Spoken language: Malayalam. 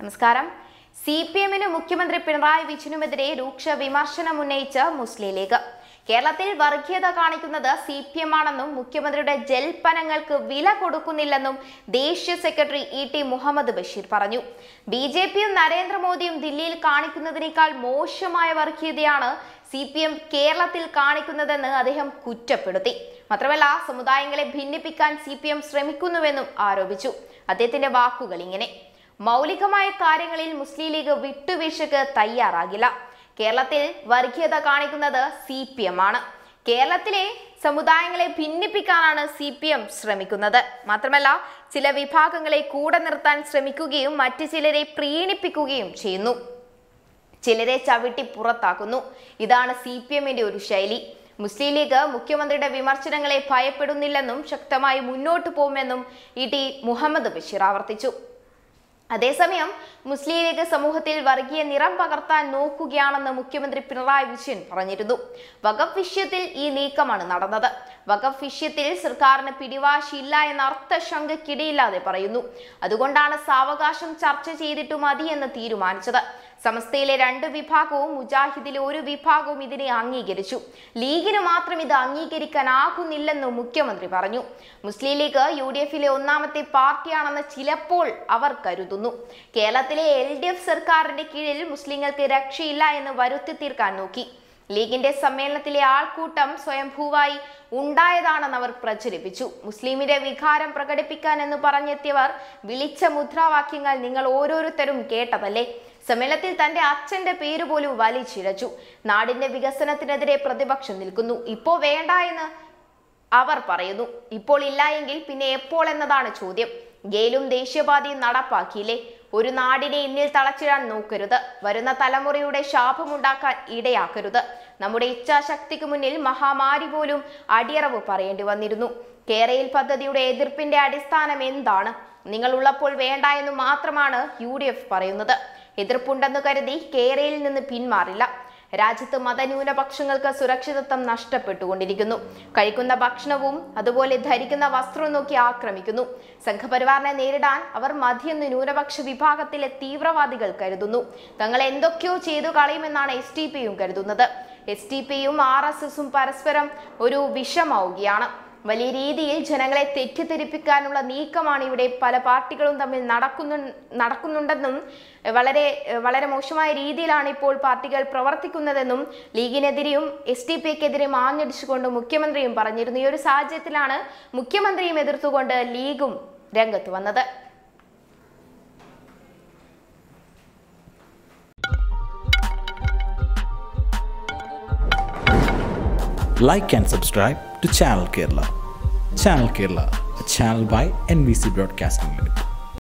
നമസ്കാരം സി പി എമ്മിന് മുഖ്യമന്ത്രി പിണറായി വിജയനുമെതിരെ രൂക്ഷ വിമർശനം ഉന്നയിച്ച് മുസ്ലിം ലീഗ് കേരളത്തിൽ വർഗീയത കാണിക്കുന്നത് സി പി എം ആണെന്നും മുഖ്യമന്ത്രിയുടെ ജൽപ്പനങ്ങൾക്ക് വില കൊടുക്കുന്നില്ലെന്നും ദേശീയ secretary E T Muhammad Basheer പറഞ്ഞു ബി ജെ പിയും നരേന്ദ്രമോദിയും ദില്ലിയിൽ കാണിക്കുന്നതിനേക്കാൾ മോശമായ വർഗീയതയാണ് സി പി എം കേരളത്തിൽ കാണിക്കുന്നതെന്ന് അദ്ദേഹം കുറ്റപ്പെടുത്തി മാത്രമല്ല സമുദായങ്ങളെ ഭിന്നിപ്പിക്കാൻ സി പി എം ശ്രമിക്കുന്നുവെന്നും ആരോപിച്ചു അദ്ദേഹത്തിന്റെ വാക്കുകൾ ഇങ്ങനെ മൗലികമായ കാര്യങ്ങളിൽ മുസ്ലിം ലീഗ് വിട്ടുവീഴ്ചയ്ക്ക് തയ്യാറാകില്ല കേരളത്തിൽ വർഗീയത കാണിക്കുന്നത് സി പി എം ആണ് കേരളത്തിലെ സമുദായങ്ങളെ ഭിന്നിപ്പിക്കാനാണ് സി പി എം ശ്രമിക്കുന്നത് മാത്രമല്ല ചില വിഭാഗങ്ങളെ കൂടെ നിർത്താൻ ശ്രമിക്കുകയും മറ്റു ചിലരെ പ്രീണിപ്പിക്കുകയും ചെയ്യുന്നു ചിലരെ ചവിട്ടി പുറത്താക്കുന്നു ഇതാണ് സി പി എമ്മിന്റെ ഒരു ശൈലി മുസ്ലിം ലീഗ് മുഖ്യമന്ത്രിയുടെ വിമർശനങ്ങളെ ഭയപ്പെടുന്നില്ലെന്നും ശക്തമായി മുന്നോട്ട് പോകുമെന്നും ഇ ടി മുഹമ്മദ് ബഷീർ ആവർത്തിച്ചു അതേസമയം മുസ്ലിം ലീഗ് സമൂഹത്തിൽ വർഗീയ നിറം പകർത്താൻ നോക്കുകയാണെന്ന് മുഖ്യമന്ത്രി പിണറായി വിജയൻ പറഞ്ഞിരുന്നു വഖഫ് വിഷയത്തിൽ ഈ നീക്കമാണ് നടന്നത് വഖഫ് വിഷയത്തിൽ സർക്കാരിന് പിടിവാശിയില്ല എന്ന അർത്ഥശങ്കയ്ക്കിടയില്ലാതെ പറയുന്നു അതുകൊണ്ടാണ് സാവകാശം ചർച്ച ചെയ്തിട്ടു മതി എന്ന് തീരുമാനിച്ചത് സമസ്തയിലെ രണ്ട് വിഭാഗവും മുജാഹിദിലെ ഒരു വിഭാഗവും ഇതിനെ അംഗീകരിച്ചു ലീഗിന് മാത്രം ഇത് അംഗീകരിക്കാനാകുന്നില്ലെന്നും മുഖ്യമന്ത്രി പറഞ്ഞു മുസ്ലിം ലീഗ് യു ഡി എഫിലെ ഒന്നാമത്തെ പാർട്ടിയാണെന്ന് ചിലപ്പോൾ അവർ കരുതുന്നു കേരളത്തിലെ എൽ ഡി എഫ് സർക്കാരിന്റെ കീഴിൽ മുസ്ലിങ്ങൾക്ക് രക്ഷയില്ല എന്ന് വരുത്തി തീർക്കാൻ നോക്കി ലീഗിന്റെ സമ്മേളനത്തിലെ ആൾക്കൂട്ടം സ്വയംഭൂവായി ഉണ്ടായതാണെന്ന് അവർ പ്രചരിപ്പിച്ചു മുസ്ലിമിന്റെ വികാരം പ്രകടിപ്പിക്കാൻ എന്ന് പറഞ്ഞെത്തിയവർ വിളിച്ച മുദ്രാവാക്യങ്ങൾ നിങ്ങൾ ഓരോരുത്തരും കേട്ടതല്ലേ സമ്മേളനത്തിൽ തന്റെ അച്ഛന്റെ പേര് പോലും വലിച്ചിഴച്ചു നാടിന്റെ വികസനത്തിനെതിരെ പ്രതിപക്ഷം നിൽക്കുന്നു ഇപ്പോ വേണ്ട എന്ന് അവർ പറയുന്നു ഇപ്പോൾ ഇല്ല എങ്കിൽ പിന്നെ എപ്പോൾ എന്നതാണ് ചോദ്യം ഗെയിലും ദേശീയപാതയും നടപ്പാക്കിയില്ലേ ഒരു നാടിനെ ഇന്നിൽ തളച്ചിടാൻ നോക്കരുത് വരുന്ന തലമുറയുടെ ശാപമുണ്ടാക്കാൻ ഇടയാക്കരുത് നമ്മുടെ ഇച്ഛാശക്തിക്ക് മുന്നിൽ മഹാമാരി പോലും അടിയറവ് പറയേണ്ടി വന്നിരുന്നു കേരയിൽ പദ്ധതിയുടെ എതിർപ്പിന്റെ അടിസ്ഥാനം എന്താണ് നിങ്ങൾ ഉള്ളപ്പോൾ വേണ്ട എന്ന് മാത്രമാണ് യു ഡി എഫ് പറയുന്നത് എതിർപ്പുണ്ടെന്ന് കരുതി കേരയിൽ നിന്ന് പിന്മാറില്ല രാജ്യത്ത് മതന്യൂനപക്ഷങ്ങൾക്ക് സുരക്ഷിതത്വം നഷ്ടപ്പെട്ടുകൊണ്ടിരിക്കുന്നു കഴിക്കുന്ന ഭക്ഷണവും അതുപോലെ ധരിക്കുന്ന വസ്ത്രവും നോക്കി ആക്രമിക്കുന്നു സംഘപരിവാറിനെ നേരിടാൻ അവർ മധ്യന്ന് ന്യൂനപക്ഷ വിഭാഗത്തിലെ തീവ്രവാദികൾ കരുതുന്നു തങ്ങൾ എന്തൊക്കെയോ ചെയ്തു കളയുമെന്നാണ് എസ് ടി പിയും കരുതുന്നത് എസ് ടി പിയും ആർ എസ് എസും പരസ്പരം ഒരു വിഷമാവുകയാണ് വലിയ രീതിയിൽ ജനങ്ങളെ തെറ്റിദ്ധരിപ്പിക്കാനുള്ള നീക്കമാണ് ഇവിടെ പല പാർട്ടികളും തമ്മിൽ നടക്കുന്നു നടക്കുന്നുണ്ടെന്നും വളരെ വളരെ മോശമായ രീതിയിലാണ് ഇപ്പോൾ പാർട്ടികൾ പ്രവർത്തിക്കുന്നതെന്നും ലീഗിനെതിരെയും എസ് ഡി പിക്കെതിരെയും ആഞ്ഞടിച്ചുകൊണ്ട് മുഖ്യമന്ത്രിയും പറഞ്ഞിരുന്നു ഈ ഒരു സാഹചര്യത്തിലാണ് മുഖ്യമന്ത്രിയും എതിർത്തുകൊണ്ട് ലീഗും രംഗത്ത് വന്നത് like and subscribe to Channel Kerala. Channel Kerala, a channel by NBC Broadcasting Limited.